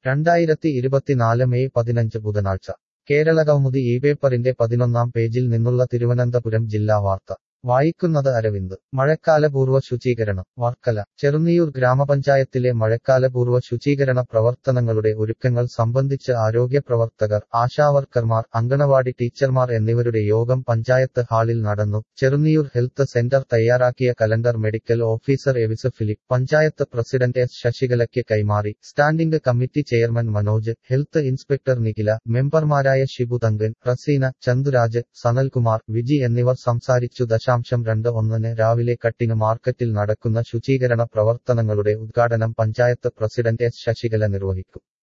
രണ്ടായിരത്തി ഇരുപത്തിനാല് മെയ് പതിനഞ്ച് ബുധനാഴ്ച കേരള കൗമുദി ഈ പേപ്പറിന്റെ പതിനൊന്നാം പേജിൽ നിന്നുള്ള തിരുവനന്തപുരം ജില്ലാ വാർത്ത വായിക്കുന്നത് അരവിന്ദ് മഴക്കാലപൂർവ്വ ശുചീകരണം വർക്കല ചെറുന്നിയൂർ ഗ്രാമപഞ്ചായത്തിലെ മഴക്കാലപൂർവ്വ ശുചീകരണ പ്രവർത്തനങ്ങളുടെ ഒരുക്കങ്ങൾ സംബന്ധിച്ച് ആരോഗ്യ പ്രവർത്തകർ ആശാവർക്കർമാർ അങ്കണവാടി ടീച്ചർമാർ എന്നിവരുടെ യോഗം പഞ്ചായത്ത് ഹാളിൽ നടന്നു ചെറുന്നിയൂർ ഹെൽത്ത് സെന്റർ തയ്യാറാക്കിയ calendar medical officer Avis Philip panchayat president S ശശികലയ്ക്ക് കൈമാറി standing committee chairman Manoj health inspector Nikhila മെമ്പർമാരായ ഷിബു തങ്കൻ റസീന ചന്തുരാജ് സനൽകുമാർ വിജി എന്നിവർ സംസാരിച്ചു ദശാംശം രണ്ട് ഒന്നിന് രാവിലെ കട്ടിങ് മാർക്കറ്റിൽ നടക്കുന്ന ശുചീകരണ പ്രവർത്തനങ്ങളുടെ ഉദ്ഘാടനം പഞ്ചായത്ത് പ്രസിഡന്റ് എസ് ശശികല നിർവഹിക്കും